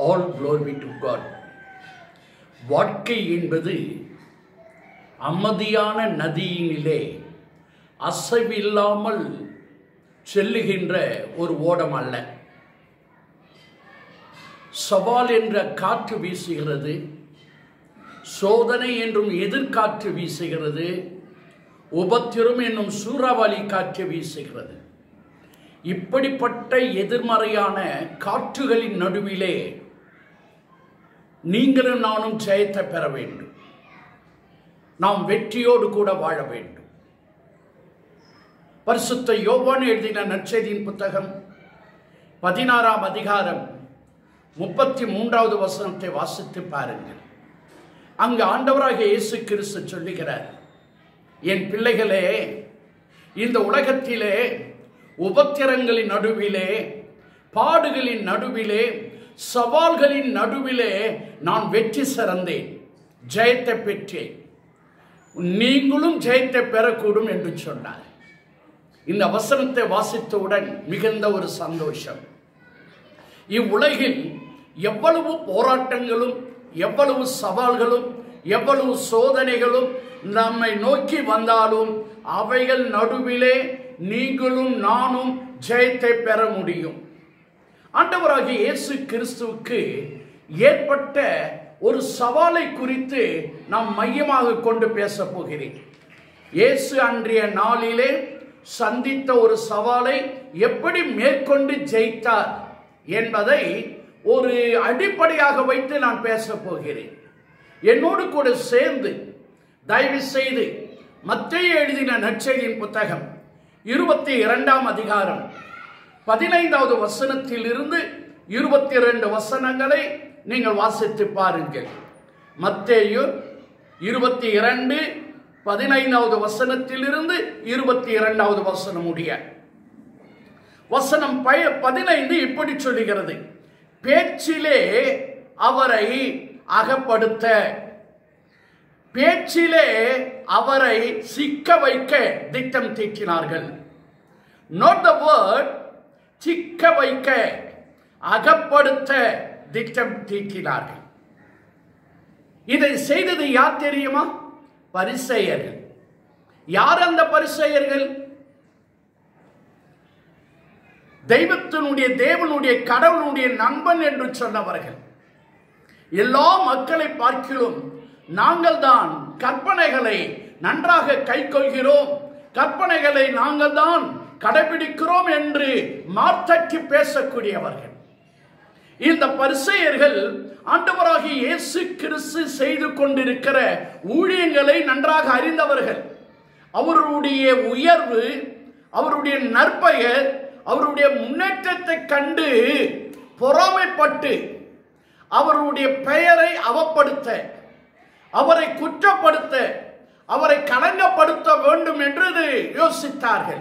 all glory to God வாழ்க்கை என்பது அமைதியான நதியினிலே அசைவில்லாமல் செல்லுகின்ற ஒரு ஓடம் அல்ல சவால் என்ற காற்று வீசுகிறது சோதனை என்றும் எதிர்காற்று வீசுகிறது உபத்திரம் என்னும் சூறாவளி காற்று வீசுகிறது இப்படிப்பட்ட எதிர்மறையான காற்றுகளின் நடுவிலே நீங்களும் நானும் ஜெயத்தை பெற வேண்டும் நாம் வெற்றியோடு கூட வாழ வேண்டும் பரிசுத்த யோவான் எழுதின நற்செய்தியின் புத்தகம் பதினாறாம் அதிகாரம் முப்பத்தி மூன்றாவது வசனத்தை வாசித்து பாருங்கள் அங்கு ஆண்டவராகிய இயேசு கிறிஸ்து சொல்லுகிறார் என் பிள்ளைகளே இந்த உலகத்திலே உபத்திரங்களின் நடுவிலே பாடுகளின் நடுவிலே சவால்களின் நடுவிலே நான் வெற்றி சிறந்தேன் ஜெயத்தை பெற்றேன் நீங்களும் ஜெயத்தை பெறக்கூடும் என்று சொன்னார் இந்த வசனத்தை வாசித்தவுடன் மிகுந்த ஒரு சந்தோஷம் இவ்வுலகில் எவ்வளவு போராட்டங்களும் எவ்வளவு சவால்களும் எவ்வளவு சோதனைகளும் நம்மை நோக்கி வந்தாலும் அவைகள் நடுவிலே நீங்களும் நானும் ஜெயத்தை பெற முடியும் ஆண்டவராகிய இயேசு கிறிஸ்துவுக்கு ஏற்பட்ட ஒரு சவாலை குறித்து நாம் மையமாக கொண்டு பேச போகிறேன் இயேசு அன்றைய நாளிலே சந்தித்த ஒரு சவாலை எப்படி மேற்கொண்டு ஜெயித்தார் என்பதை ஒரு அடிப்படையாக வைத்து நான் பேச போகிறேன் என்னோடு கூட சேர்ந்து தயவு செய்து மத்திய எழுதின நற்செய்தியின் புத்தகம் இருபத்தி இரண்டாம் அதிகாரம் பதினைந்தாவது வசனத்தில் இருந்து இருபத்தி இரண்டு வசனங்களை நீங்கள் வாசித்து பாருங்கள் மத்தேயு இருபத்தி இரண்டு பதினைந்தாவது வசனத்திலிருந்து இருபத்தி இரண்டாவது வசனம் உடைய வசனம் பய பதினைந்து இப்படி சொல்லுகிறது பேச்சிலே அவரை அகப்படுத்த பேச்சிலே அவரை சிக்க வைக்க திட்டம் தீட்டினார்கள் நோட் த வேர்ட் சிக்க வைக்க அகப்படுத்த திட்டம் தீட்டினார்கள் இதை செய்தது யார் தெரியுமா பரிசெயர்கள் யார் அந்த பரிசெயர்கள் தெய்வத்தினுடைய தேவனுடைய கடவுளுடைய நண்பன் என்று சொன்னவர்கள் எல்லா மக்களை பார்க்கிலும் நாங்கள் தான் கற்பனைகளை நன்றாக கை கொள்கிறோம் கற்பனைகளை நாங்கள் தான் கடைபிடிக்கிறோம் என்று மார்த்தட்டி பேசக்கூடியவர்கள் இந்த பரிசெயர்கள் ஆண்டவராகிய இயேசு கிறிஸ்து செய்து கொண்டிருக்கிற ஊழியங்களை நன்றாக அறிந்தவர்கள் அவருடைய உயர்வு அவருடைய நற்பெயர் அவருடைய முன்னேற்றத்தை கண்டு பொறாமைப்பட்டு அவருடைய பெயரை அவப்படுத்த அவரை குற்றப்படுத்த அவரை களங்கப்படுத்த வேண்டும் என்று யோசித்தார்கள்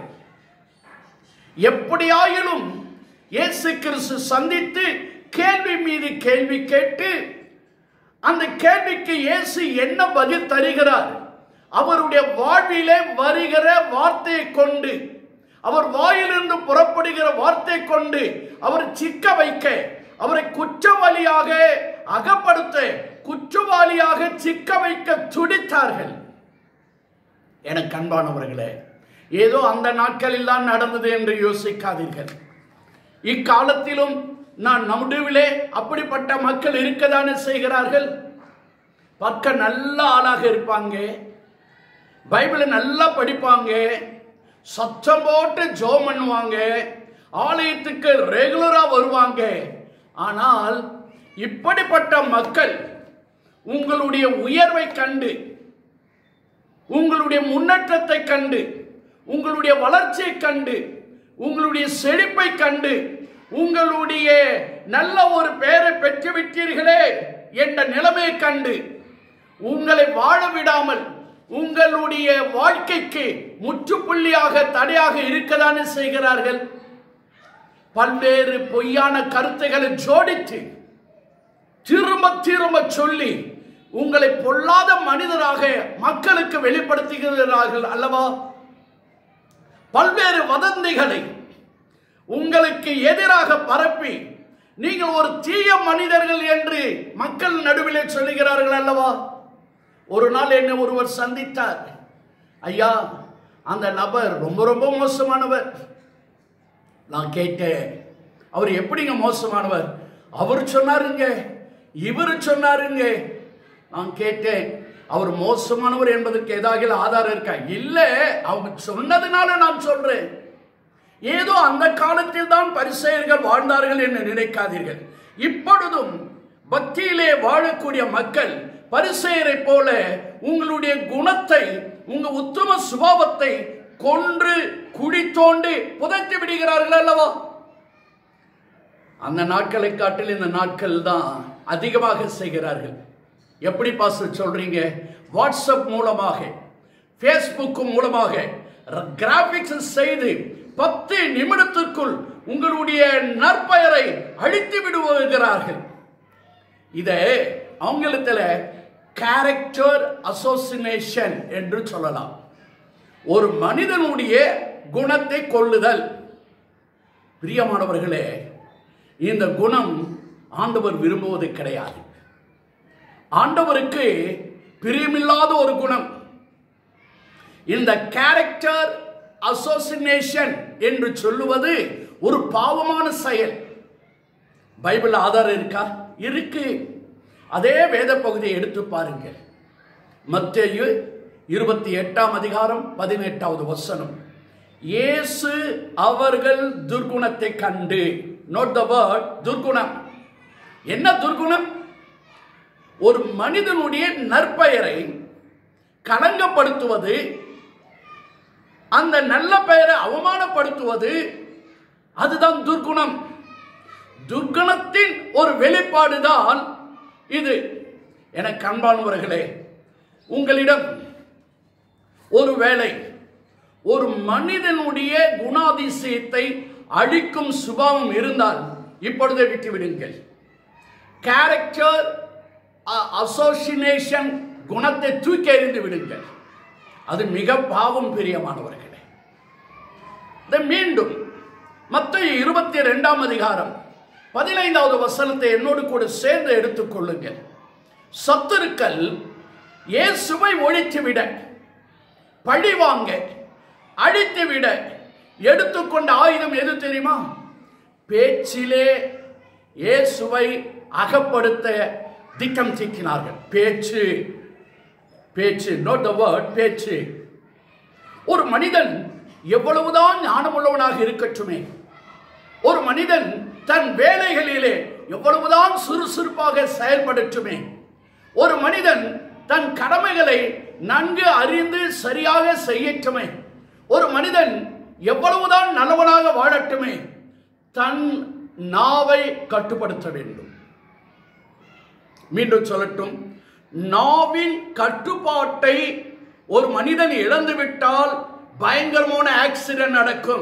எப்படியாயிலும் இயேசு கிறிஸ்து சந்தித்து கேள்வி மீது கேள்வி கேட்டு அந்த கேள்விக்கு இயேசு என்ன பதில் தருகிறார் அவருடைய வாழ்விலே வருகிற வார்த்தையை கொண்டு அவர் வாயிலிருந்து புறப்படுகிற வார்த்தை கொண்டு அவர் சிக்க வைக்க அவரை குற்றவாளியாக அகப்படுத்த குற்றவாளியாக சிக்க வைக்க துடித்தார்கள் எனக்கு அன்பானவர்களே ஏதோ அந்த நாட்களில் தான் நடந்தது என்று யோசிக்காதீர்கள் இக்காலத்திலும் நான் நடுவிலே அப்படிப்பட்ட மக்கள் இருக்கதானே செய்கிறார்கள் பக்க நல்ல ஆளாக இருப்பாங்க பைபிளை நல்லா படிப்பாங்க சத்தம் போட்டு ஜோம் பண்ணுவாங்க ஆலயத்துக்கு ரெகுலரா வருவாங்க ஆனால் இப்படிப்பட்ட மக்கள் உங்களுடைய உயர்வை கண்டு உங்களுடைய முன்னேற்றத்தை கண்டு உங்களுடைய வளர்ச்சியை கண்டு உங்களுடைய செழிப்பை கண்டு உங்களுடைய நல்ல ஒரு பெயரை பெற்று விட்டீர்களே என்ற நிலைமையை கண்டு உங்களை வாழ விடாமல் உங்களுடைய வாழ்க்கைக்கு முற்றுப்புள்ளியாக தடையாக இருக்கதானே செய்கிறார்கள் பல்வேறு பொய்யான கருத்துக்களை ஜோடித்து திரும்ப திரும்ப சொல்லி உங்களை பொல்லாத மனிதராக மக்களுக்கு வெளிப்படுத்துகிறார்கள் அல்லவா பல்வேறு வதந்திகளை உங்களுக்கு எதிராக பரப்பி நீங்கள் ஒரு தீய மனிதர்கள் மக்கள் நடுவிலே சொல்லுகிறார்கள் அல்லவா ஒரு நாள் என்னை ஒருவர் சந்தித்தார் ஐயா அந்த நபர் ரொம்ப ரொம்ப மோசமானவர் நான் கேட்டேன் அவர் எப்படிங்க மோசமானவர் அவர் சொன்னாருங்க இவர் சொன்னாருங்க நான் கேட்டேன் அவர் மோசமானவர் என்பதற்கு ஏதாவது ஆதாரம் இருக்கா இல்ல அவங்க சொன்னதுனால நான் சொல்றேன் ஏதோ அந்த காலத்தில் தான் பரிசெயர்கள் வாழ்ந்தார்கள் என்று நினைக்காதீர்கள் இப்பொழுதும் பக்தியிலே வாழக்கூடிய மக்கள் பரிசெயரை போல உங்களுடைய குணத்தை உங்க உத்தம சுபாவத்தை கொன்று குழி தோண்டி புதைத்து விடுகிறார்கள் அல்லவா அந்த நாட்களை காட்டில் இந்த நாட்கள் தான் அதிகமாக செய்கிறார்கள் எப்படி பாஸ்டர் சொல்றீங்க வாட்ஸ்அப் மூலமாக ஃபேஸ்புக் மூலமாக கிராபிக்ஸ் செய்து பத்து நிமிடத்திற்குள் உங்களுடைய நற்பெயரை அழித்து விடுகிறார்கள் இதை ஆங்கிலத்தில் கேரக்டர் அசோசினேஷன் என்று சொல்லலாம் ஒரு மனிதனுடைய குணத்தை கொள்ளுதல் பிரியமானவர்களே இந்த குணம் ஆண்டவர் விரும்புவது கிடையாது ஆண்டவருக்கு பிரியமில்லாத ஒரு குணம் இந்த கேரக்டர் அசோசினேஷன் என்று சொல்லுவது ஒரு பாவமான செயல் பைபிள் ஆதாரம் இருக்கா இருக்கு அதே வேத பகுதியை எடுத்து பாருங்கள் மத்தேயு இருபத்தி எட்டாம் அதிகாரம் பதினெட்டாவது வசனம் இயேசு அவர்கள் துர்குணத்தை கண்டு நோட் த வேர்ட் துர்குணம் என்ன துர்குணம் ஒரு மனிதனுடைய நற்பெயரை களங்கப்படுத்துவது அந்த நல்ல பெயரை அவமானப்படுத்துவது அதுதான் துர்குணம் துர்குணத்தின் ஒரு வெளிப்பாடுதான் இது என கண்பானவர்களே உங்களிடம் ஒருவேளை ஒரு மனிதனுடைய குணாதிசயத்தை அழிக்கும் சுபாவம் இருந்தால் இப்பொழுதே விட்டு விடுங்கள் கேரக்டர் அசோசினேஷன் குணத்தை தூக்கி எறிந்து விடுங்கள் அது மிக பாவம் பிரியமானவர்களே இதை மீண்டும் மத்த இருபத்தி ரெண்டாம் அதிகாரம் பதினைந்தாவது வசனத்தை என்னோடு கூட சேர்ந்து எடுத்துக்கொள்ளுங்கள் சத்துருக்கள் இயேசுவை ஒழித்துவிட பழி வாங்க அழித்துவிட எடுத்துக்கொண்ட ஆயுதம் எது தெரியுமா பேச்சிலே இயேசுவை அகப்படுத்த திட்டம் தீக்கினார்கள் பேச்சு பேச்சு நோட் த வேர்ட் பேச்சு ஒரு மனிதன் எவ்வளவுதான் ஞானமுள்ளவனாக இருக்கட்டுமே ஒரு மனிதன் தன் வேலைகளிலே எவ்வளவுதான் சுறுசுறுப்பாக செயல்படட்டுமே ஒரு மனிதன் தன் கடமைகளை நன்கு அறிந்து சரியாக செய்யட்டுமே ஒரு மனிதன் எவ்வளவுதான் நல்லவனாக வாழட்டுமே தன் நாவை கட்டுப்படுத்த வேண்டும் மீண்டும் சொல்லட்டும் நாவின் கட்டுப்பாட்டை ஒரு மனிதன் இழந்துவிட்டால் பயங்கரமான ஆக்சிடென்ட் நடக்கும்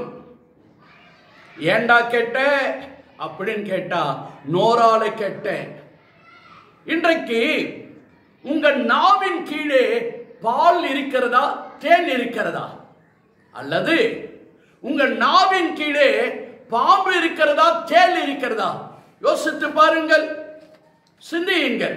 ஏண்டா கேட்ட அப்படின்னு கேட்டா நோரால கேட்டேன் இன்றைக்கு உங்க நாவின் கீழே பால் இருக்கிறதா தேன் இருக்கிறதா அல்லது உங்க நாவின் கீழே பாம்பு இருக்கிறதா தேல் இருக்கிறதா யோசித்து பாருங்கள் சிந்தியுங்கள்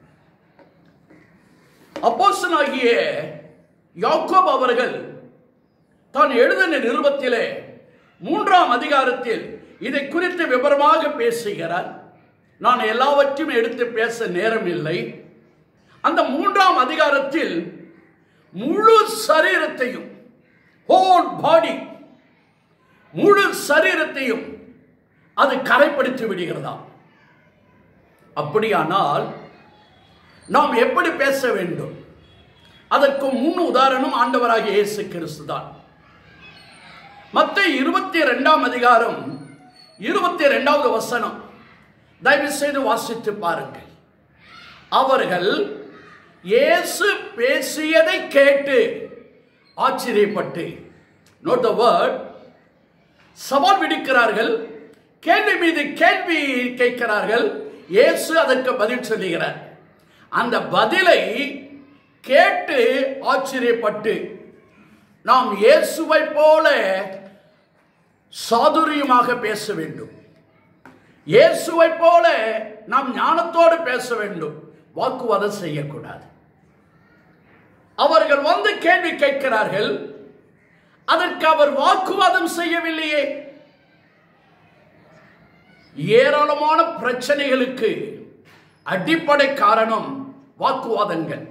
அப்போஸ்தலனாகிய யாக்கோப் அவர்கள் தான் எழுதின நிருபத்திலே மூன்றாம் அதிகாரத்தில் இதை குறித்து விவரமாக பேசுகிறார் நான் எல்லாவற்றையும் எடுத்து பேச நேரம் இல்லை அந்த மூன்றாம் அதிகாரத்தில் முழு சரீரத்தையும் ஹோல் பாடி முழு சரீரத்தையும் அது கரைப்படுத்தி விடுகிறதா அப்படியானால் நாம் எப்படி பேச வேண்டும் அதற்கு முன் உதாரணம் ஆண்டவராகிய இயேசு கிறிஸ்து தான் மத்த இருபத்தி ரெண்டாம் அதிகாரம் இருபத்தி ரெண்டாவது வசனம் தயவு செய்து வாசித்து பாருங்கள் அவர்கள் இயேசு பேசியதை கேட்டு ஆச்சரியப்பட்டு நோட் த வேர்ட் சவால் விடுக்கிறார்கள் கேள்வி மீது கேள்வி கேட்கிறார்கள் இயேசு அதற்கு பதில் சொல்லுகிறார் அந்த பதிலை கேட்டு ஆச்சரியப்பட்டு நாம் இயேசுவை போல சாதுரியமாக பேச வேண்டும் இயேசுவை போல நாம் ஞானத்தோடு பேச வேண்டும் வாக்குவாதம் செய்யக்கூடாது அவர்கள் வந்து கேள்வி கேட்கிறார்கள் அதற்கு அவர் வாக்குவாதம் செய்யவில்லையே ஏராளமான பிரச்சனைகளுக்கு அடிப்படை காரணம் வாக்குவாதங்கள்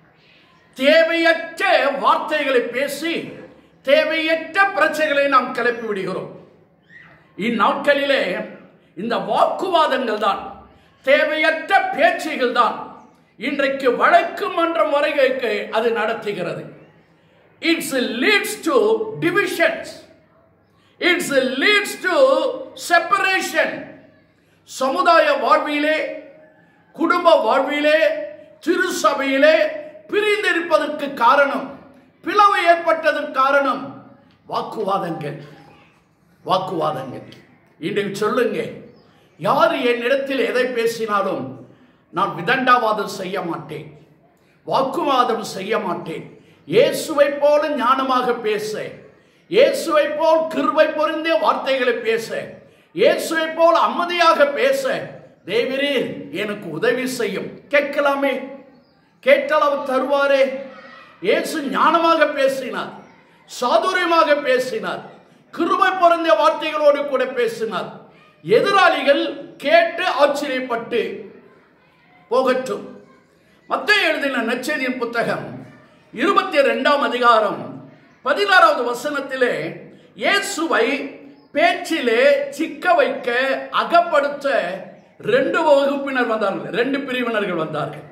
தேவையற்ற வார்த்தைகளை பேசி தேவையற்ற பிரச்சனைகளை நாம் கிளப்பி விடுகிறோம் இந்நாட்களிலே இந்த வாக்குவாதங்கள் தான் தேவையற்ற பேச்சுகள் தான் இன்றைக்கு வழக்கு மன்றம் வரைக்கு அது நடத்துகிறது it's leads to divisions it's leads to separation சமுதாய வாழ்விலே குடும்ப வாழ்விலே திருசபையிலே பிரிந்திருப்பதற்கு காரணம் பிளவு ஏற்பட்டதற்கு காரணம் வாக்குவாதங்கள் வாக்குவாதங்கள் இன்றைக்கு சொல்லுங்க யார் என்னிடத்தில் எதை பேசினாலும் நான் விதண்டாவாதம் செய்ய மாட்டேன் வாக்குவாதம் செய்ய மாட்டேன் இயேசுவை போல ஞானமாக பேச இயேசுவை போல் கிருபை பொருந்திய வார்த்தைகளை பேச இயேசுவை போல் அமைதியாக பேச தேவரே எனக்கு உதவி செய்யும் கேட்கலாமே கேட்டால் அவர் தருவாரே இயேசு ஞானமாக பேசினார் சாதுரியமாக பேசினார் கிருபை பொருந்திய வார்த்தைகளோடு கூட பேசினார் எதிராளிகள் கேட்டு ஆச்சரியப்பட்டு போகட்டும் மத்திய எழுதின நச்செய்தியின் புத்தகம் இருபத்தி ரெண்டாம் அதிகாரம் பதினாறாவது வசனத்திலே இயேசுவை பேச்சிலே சிக்க வைக்க அகப்படுத்த ரெண்டு வகுப்பினர் வந்தார்கள் ரெண்டு பிரிவினர்கள் வந்தார்கள்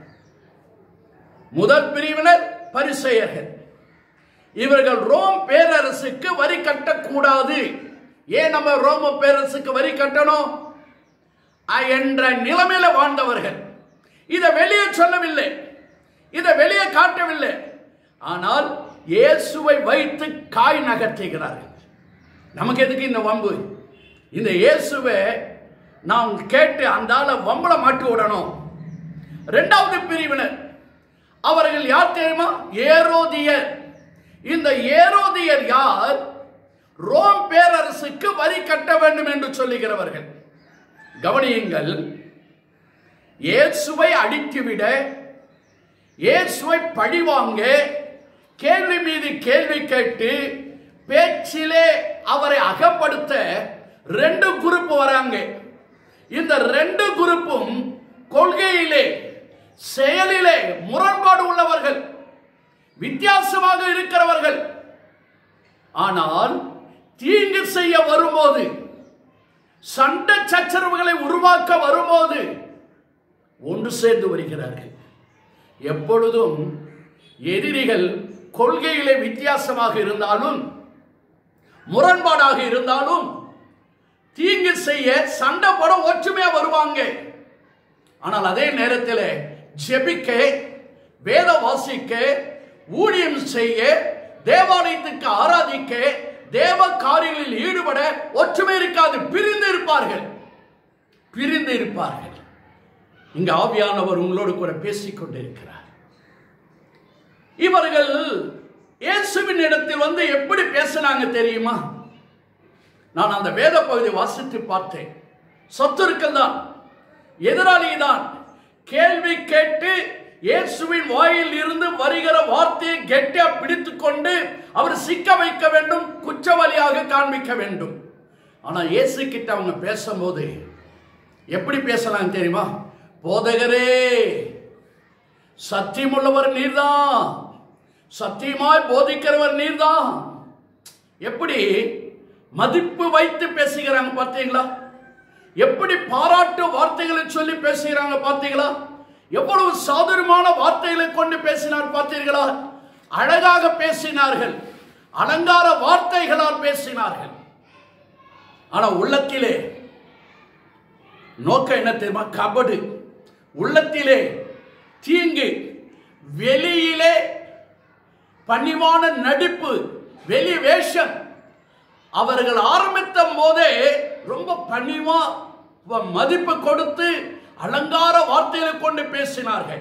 முதல் பிரிவினர் பரிசெயர்கள் இவர்கள் ரோம் பேரரசுக்கு வரி கட்டக்கூடாது ஏன் நம்ம ரோம பேரரசுக்கு வரி கட்டணும் அ- என்ற நிலைமையில வாழ்ந்தவர்கள் இதை வெளியே சொல்லவில்லை இதை வெளியே காட்டவில்லை ஆனால் இயேசுவை வைத்து காய் நகர்த்துகிறார்கள் நமக்கு எதுக்கு இந்த வம்பு இந்த இயேசுவை நாம் கேட்டு அந்த ஆளை வம்பள மாட்டி விடணும் இரண்டாவது பிரிவினர் அவர்கள் யார் தெரியுமா ஏரோதியர் இந்த ஏரோதியர் யார் ரோம் பேரரசுக்கு வரி கட்ட வேண்டும் என்று சொல்லுகிறவர்கள் கவனியுங்கள் இயேசுவை அடித்துவிட இயேசுவை பழிவாங்க கேள்வி மீது கேள்வி கேட்டு பேச்சிலே அவரை அகப்படுத்த ரெண்டு குரூப் வராங்க இந்த ரெண்டு குரூப்பும் கொள்கையிலே செயலிலே முரண்பாடு உள்ளவர்கள் வித்தியாசமாக இருக்கிறவர்கள் ஆனால் தீங்கு செய்ய வரும்போது சண்டை சச்சரவுகளை உருவாக்க வரும்போது ஒன்று சேர்ந்து வருகிறார்கள் எப்பொழுதும் எதிரிகள் கொள்கையிலே வித்தியாசமாக இருந்தாலும் முரண்பாடாக இருந்தாலும் தீங்கு செய்ய சண்டை போட ஒற்றுமையா வருவாங்க ஆனால் அதே நேரத்தில் ஜெபிக்க வேத வாசிக்க ஊழியம் செய்ய தேவாலயத்துக்கு ஆராதிக்க தேவ காரியங்களில் ஈடுபட ஒற்றுமை இருக்காது பிரிந்து இருப்பார்கள் பிரிந்து இருப்பார்கள் இங்க ஆவியானவர் உங்களோடு கூட பேசிக் கொண்டிருக்கிறார் இவர்கள் இயேசுவின் இடத்தில் வந்து எப்படி பேசினாங்க தெரியுமா நான் அந்த வேத பகுதி வாசித்து பார்த்தேன் சத்துருக்கள் தான் எதிராளி தான் கேள்வி கேட்டு இயேசுவின் வாயில் இருந்து வருகிற வார்த்தையை கெட்டியா பிடித்துக் கொண்டு அவர் சிக்க வைக்க வேண்டும் குற்றவாளியாக காண்பிக்க வேண்டும் ஆனா இயேசு கிட்ட அவங்க பேசும்போது எப்படி பேசலாம் தெரியுமா போதகரே சத்தியமுள்ளவர் நீர்தான் சத்தியமாய் போதிக்கிறவர் நீர்தான் எப்படி மதிப்பு வைத்து பேசுகிறாங்க பார்த்தீங்களா எப்படி பாராட்டு வார்த்தைகளை சொல்லி பேசுகிறாங்க பார்த்தீங்களா எவ்வளவு சாதுரியமான வார்த்தைகளை கொண்டு பேசினார் பார்த்தீர்களா அழகாக பேசினார்கள் அலங்கார வார்த்தைகளால் பேசினார்கள் ஆனா உள்ளத்திலே நோக்கம் என்ன தெரியுமா கபடு உள்ளத்திலே தீங்கு வெளியிலே பணிவான நடிப்பு வெளி வேஷம் அவர்கள் ஆரம்பித்த போதே ரொம்ப பணிவா வ- மதிப்பு கொடுத்து அலங்கார வார்த்தைகளை கொண்டு பேசினார்கள்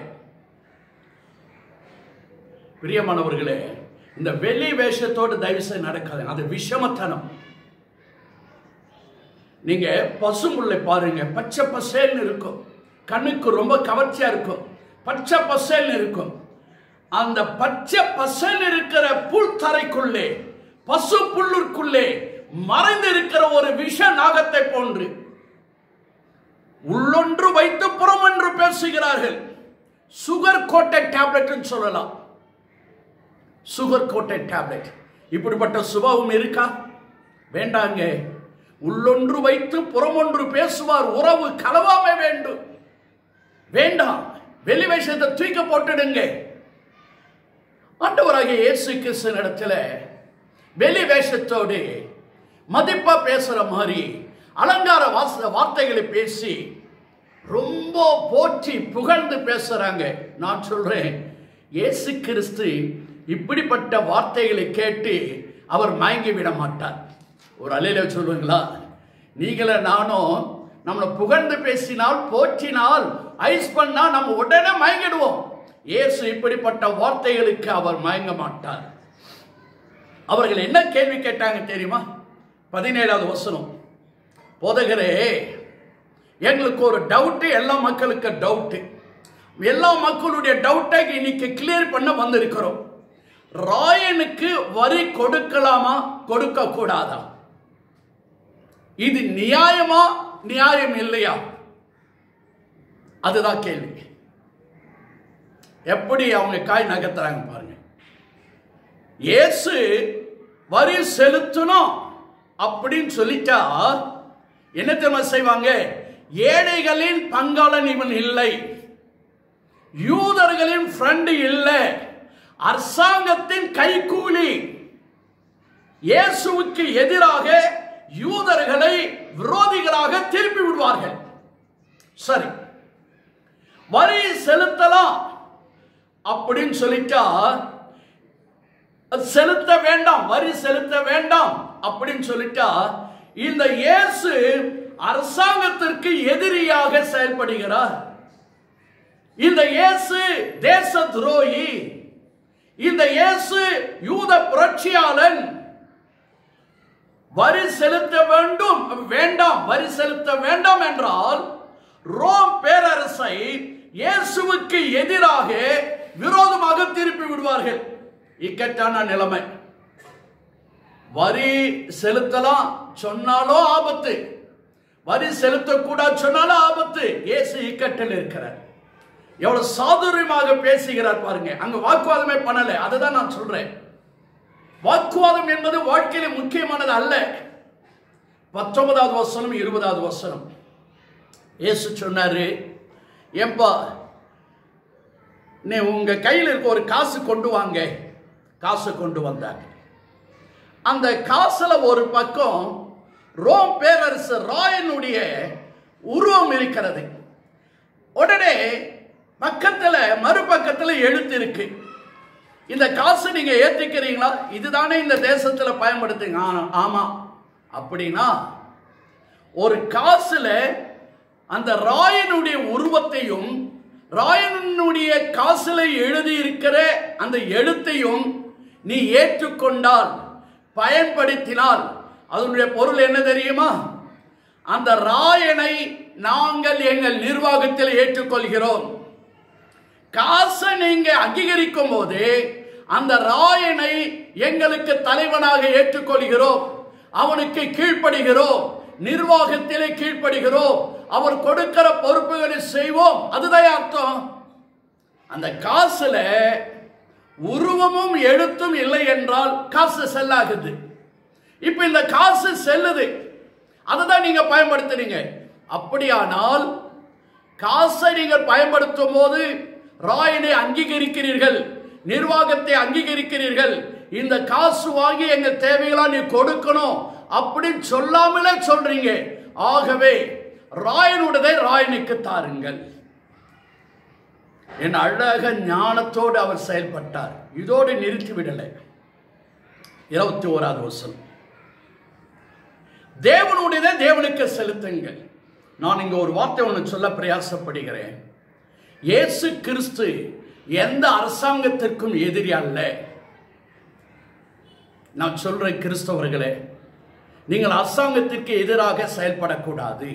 பிரியமானவர்களே இந்த வெளி வேஷத்தோடு தயவு செய்து நடக்காது அது விஷமத்தனம் நீங்க பசும்புல்லை பாருங்க பச்சை பசேல்னு இருக்கும் கண்ணுக்கு ரொம்ப கவர்ச்சியா இருக்கும் பச்சை பசேல்னு இருக்கும் அந்த பச்சை பசேல் இருக்கிற புல் தரைக்குள்ளே பசு புல்லுக்குள்ளே மறைந்து இருக்கிற ஒரு விஷ நாகத்தை போன்று உள்ளொன்று வைத்து புறமொன்று பேசுகிறார்கள் சுகர் கோட்டை டேப்லெட் சொல்லலாம் சுகர் கோட்டை டேப்லெட் இப்படிப்பட்ட சுபாவம் இருக்கா வேண்டாங்க உள்ளொன்று வைத்து புறமொன்று பேசுவார் உறவு கலவாமை வேண்டும் வேண்டாம் வெளி வேஷத்தை தூக்க போட்டுடுங்க ஆண்டவராகிய இயேசு கிறிஸ்து இடத்துல வெளி வேஷத்தோடு மதிப்பா பேசுற மாதிரி அலங்கார வாச வார்த்தைகளை பேசி ரொம்ப போற்றி புகழ்ந்து பேசுறாங்க நான் சொல்றேன் இயேசு கிறிஸ்து இப்படிப்பட்ட வார்த்தைகளை கேட்டு அவர் மயங்கி விட மாட்டார் ஒரு அலையில சொல்லுவீங்களா நீங்கள நானும் நம்மளை புகழ்ந்து பேசினால் போற்றினால் ஐஸ் பண்ணா நம்ம உடனே மயங்கிடுவோம் இயேசு இப்படிப்பட்ட வார்த்தைகளுக்கு அவர் மயங்க மாட்டார் அவர்கள் என்ன கேள்வி கேட்டாங்க தெரியுமா பதினேழாவது வசனம் போதகரே எங்களுக்கு ஒரு டவுட்டு எல்லா மக்களுக்கு டவுட்டு எல்லா மக்களுடைய டவுட்டை இன்னைக்கு கிளியர் பண்ண வந்திருக்கிறோம் ராயனுக்கு வரி கொடுக்கலாமா கொடுக்க கூடாதா இது நியாயமா நியாயம் இல்லையா அதுதான் கேள்வி எப்படி அவங்க காய் நகர்த்துறாங்க பாருங்க இயேசு வரி செலுத்தணும் அப்படின்னு சொல்லிட்டா என்ன தெரியுமா செய்வாங்க ஏழைகளின் பங்காளன் இவன் இல்லை யூதர்களின் ஃப்ரெண்டு இல்லை அரசாங்கத்தின் கைகூலி இயேசுவுக்கு எதிராக யூதர்களை விரோதிகளாக திருப்பி விடுவார்கள் சரி வரி செலுத்தலாம் அப்படின்னு சொல்லிட்டா செலுத்த வேண்டாம் வரி செலுத்த வேண்டாம் அப்படின்னு சொல்லிட்டா இந்த இயேசு அரசாங்கத்திற்கு எதிரியாக செயல்படுகிறார் இந்த இயேசு தேச துரோகி இந்த இயேசு யூத புரட்சியாளன் வரி செலுத்த வேண்டும் வேண்டாம் வரி செலுத்த வேண்டாம் என்றால் ரோம் பேரரசை இயேசுவுக்கு எதிராக விரோதமாக திருப்பி விடுவார்கள் இக்கட்டான நிலைமை வரி செலுத்தலாம் சொன்னாலும் ஆபத்து வரி செலுத்தக்கூடாது சொன்னாலும் ஆபத்து இயேசு இக்கட்டில் இருக்கிறார் எவ்வளவு சாதுரியமாக பேசுகிறார் பாருங்க அங்க வாக்குவாதமே பண்ணல அதுதான் நான் சொல்றேன் வாக்குவாதம் என்பது வாழ்க்கையில முக்கியமானது அல்ல பத்தொன்பதாவது வசனம் இருபதாவது வசனம் இயேசு சொன்னாரு ஏன்பா நீ உங்க கையில் இருக்க ஒரு காசு கொண்டு வாங்க காசு கொண்டு வந்தாங்க அந்த காசுல ஒரு பக்கம் ரோம் பேரரசு ராயனுடைய உருவம் இருக்கிறது உடனே பக்கத்துல மறுபக்கத்துல எழுத்து இருக்கு இந்த காசு நீங்க ஏத்துக்கிறீங்களா இதுதானே இந்த தேசத்துல பயன்படுத்துங்க ஆ- ஆமா அப்படின்னா ஒரு காசுல அந்த ராயனுடைய உருவத்தையும் ராயனுடைய காசுல எழுதி இருக்கிற அந்த எழுத்தையும் நீ ஏற்றுக்கொண்டால் பயன்படுத்தினால் அதனுடைய பொருள் என்ன தெரியுமா அந்த ராயனை நாங்கள் எங்கள் நிர்வாகத்தில் ஏற்றுக்கொள்கிறோம் காசை நீங்க அங்கீகரிக்கும் போது அந்த ராயனை எங்களுக்கு தலைவனாக ஏற்றுக்கொள்கிறோம் அவனுக்கு கீழ்ப்படுகிறோம் நிர்வாகத்திலே கீழ்ப்படுகிறோம் அவர் கொடுக்கிற பொறுப்புகளை செய்வோம் அதுதான் அர்த்தம் அந்த காசுல உருவமும் எழுத்தும் இல்லை என்றால் காசு செல்லாகுது இப்ப இந்த காசு செல்லுது அதுதான் நீங்க பயன்படுத்துறீங்க அப்படியானால் காசை நீங்கள் பயன்படுத்தும் போது ராயனை அங்கீகரிக்கிறீர்கள் நிர்வாகத்தை அங்கீகரிக்கிறீர்கள் இந்த காசு வாங்கி எங்க தேவைகளா நீ கொடுக்கணும் அப்படின்னு சொல்லாமலே சொல்றீங்க ஆகவே ராயனுடையதை ராயனுக்கு தாருங்கள் என் அழக ஞானத்தோடு அவர் செயல்பட்டார் இதோடு நிறுத்தி விடலை இருபத்தி ஓராவது வருஷம் தேவனுடையதை தேவனுக்கு செலுத்துங்கள் நான் இங்க ஒரு வார்த்தை ஒன்று சொல்ல பிரயாசப்படுகிறேன் இயேசு கிறிஸ்து எந்த அரசாங்கத்திற்கும் எதிரி அல்ல நான் சொல்றேன் கிறிஸ்தவர்களே நீங்கள் அரசாங்கத்திற்கு எதிராக செயல்படக்கூடாது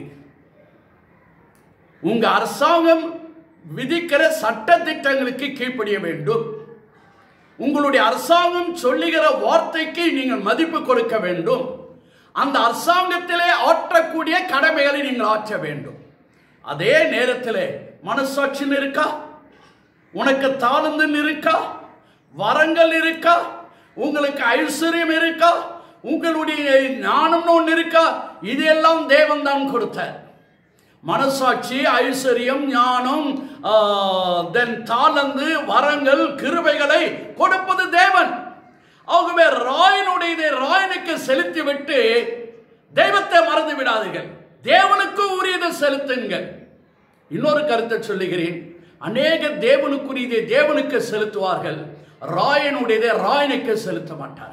உங்க அரசாங்கம் விதிக்கிற சட்ட திட்டங்களுக்கு கீழ்ப்படிய வேண்டும் உங்களுடைய அரசாங்கம் சொல்லுகிற வார்த்தைக்கு நீங்கள் மதிப்பு கொடுக்க வேண்டும் அந்த அரசாங்கத்திலே ஆற்றக்கூடிய கடமைகளை நீங்கள் ஆற்ற வேண்டும் அதே நேரத்தில் மனசாட்சின்னு இருக்கா உனக்கு தாழ்ந்துன்னு இருக்கா வரங்கள் இருக்கா உங்களுக்கு ஐஸ்வர்யம் இருக்கா உங்களுடைய ஞானம்னு ஒன்று இருக்கா இதெல்லாம் தேவன் தான் கொடுத்தார் மனசாட்சி ஐஸ்வர்யம் ஞானம் தென் தாளந்து வரங்கள் கிருபைகளை கொடுப்பது தேவன் ஆகவே ராயனுடைய ராயனுக்கு செலுத்தி விட்டு தெய்வத்தை மறந்து விடாதீர்கள் தேவனுக்கு உரியதை செலுத்துங்கள் இன்னொரு கருத்தை சொல்லுகிறேன் அநேக தேவனுக்குரியதை தேவனுக்கு செலுத்துவார்கள் ராயனுடையதை ராயனுக்கு செலுத்த மாட்டார்கள்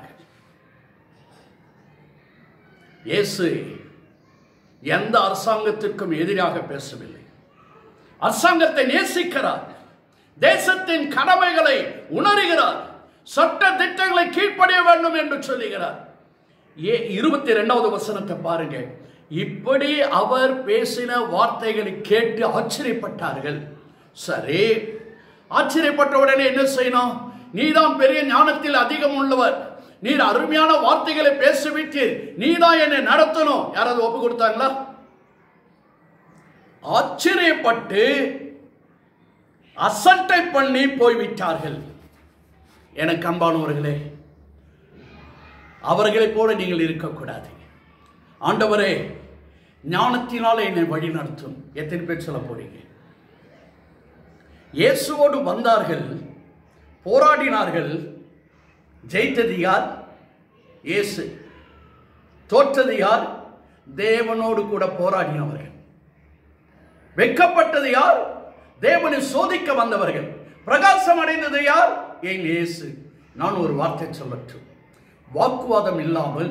இயேசு எந்த அரசாங்கத்திற்கும் எதிராக பேசவில்லை அரசாங்கத்தை நேசிக்கிறார் தேசத்தின் கடமைகளை உணர்கிறார் சட்ட திட்டங்களை கீழ்ப்படிய வேண்டும் என்று சொல்லுகிறார் ஏ இருபத்தி ரெண்டாவது வசனத்தை பாருங்க இப்படி அவர் பேசின வார்த்தைகளை கேட்டு ஆச்சரியப்பட்டார்கள் சரி ஆச்சரியப்பட்ட உடனே என்ன செய்யணும் நீதான் பெரிய ஞானத்தில் அதிகம் உள்ளவர் நீர் அருமையான வார்த்தைகளை பேசிவிட்டு நீதான் என்னை நடத்தணும் யாராவது ஒப்பு கொடுத்தாங்களா ஆச்சரியப்பட்டு அசட்டை பண்ணி போய்விட்டார்கள் எனக்கு அன்பானவர்களே அவர்களைப் போல நீங்கள் இருக்கக்கூடாது ஆண்டவரே ஞானத்தினால என்னை வழி நடத்தும் எத்தனை பேர் சொல்ல போறீங்க இயேசுவோடு வந்தார்கள் போராடினார்கள் ஜெயித்தது யார் இயேசு தோற்றது யார் தேவனோடு கூட போராடினவர்கள் வெக்கப்பட்டது யார் தேவனை சோதிக்க வந்தவர்கள் பிரகாசம் அடைந்தது யார் என் இயேசு நான் ஒரு வார்த்தை சொல்லட்டும் வாக்குவாதம் இல்லாமல்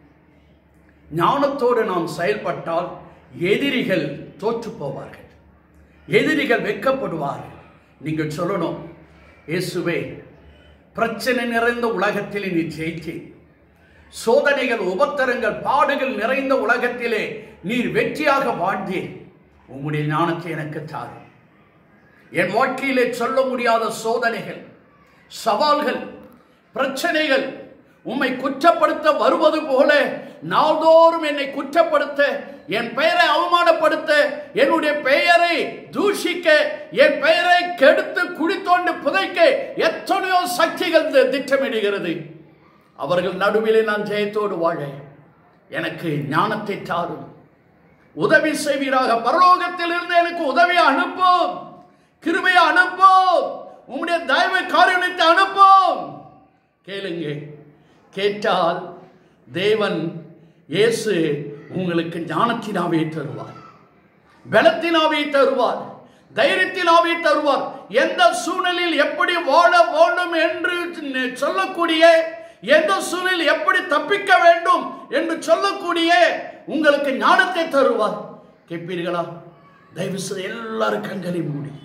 ஞானத்தோடு நாம் செயல்பட்டால் எதிரிகள் தோற்று போவார்கள் எதிரிகள் வெட்கப்படுவார்கள் நீங்கள் சொல்லணும் இயேசுவே பிரச்சனை நிறைந்த உலகத்திலே நீ ஜெயித்தேன் சோதனைகள் உபத்தரங்கள் பாடுகள் நிறைந்த உலகத்திலே நீர் வெற்றியாக வாழ்ந்தேன் உம்முடைய ஞானத்தை எனக்கு தாரும் என் வாழ்க்கையிலே சொல்ல முடியாத சோதனைகள் சவால்கள் பிரச்சனைகள் உம்மை குற்றப்படுத்த வருவது போல நாள்தோறும் என்னை குற்றப்படுத்த என் பெயரை அவமானப்படுத்த என்னுடைய பெயரை தூஷிக்க என் பெயரை கெடுத்து குடித்தோண்டு புதைக்க எத்தனையோ சக்திகள் தி- திட்டமிடுகிறது அவர்கள் நடுவிலே நான் ஜெயத்தோடு வாழ எனக்கு ஞானத்தை தாரும் உதவி செய்வீராக பரலோகத்திலிருந்து எனக்கு உதவி அனுப்பும் கிருபையை அனுப்பும் உம்முடைய தயவு காரியத்தை அனுப்பும் கேளுங்க கேட்டால் தேவன் இயேசு உங்களுக்கு ஞானத்தினாவே தருவார் பலத்தினாவே தருவார் தைரியத்தினாவே தருவார் எந்த சூழ்நிலையில் எப்படி வாழ வேண்டும் என்று சொல்லக்கூடிய எந்த சூழ்நிலையில் எப்படி தப்பிக்க வேண்டும் என்று சொல்லக்கூடிய உங்களுக்கு ஞானத்தை தருவார் கேட்பீர்களா தயவு செய்து எல்லாரும் கண்களை மூடி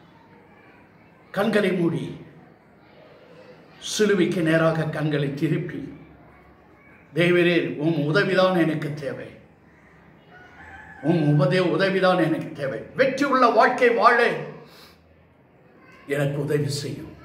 கண்களை மூடி சிலுவைக்கு நேராக கண்களை திருப்பி தேவரே உன் உதவிதான் எனக்கு தேவை உன் உபதே உதவிதான் எனக்கு தேவை வெற்றி உள்ள வாழ்க்கை வாழ எனக்கு உதவி செய்யும்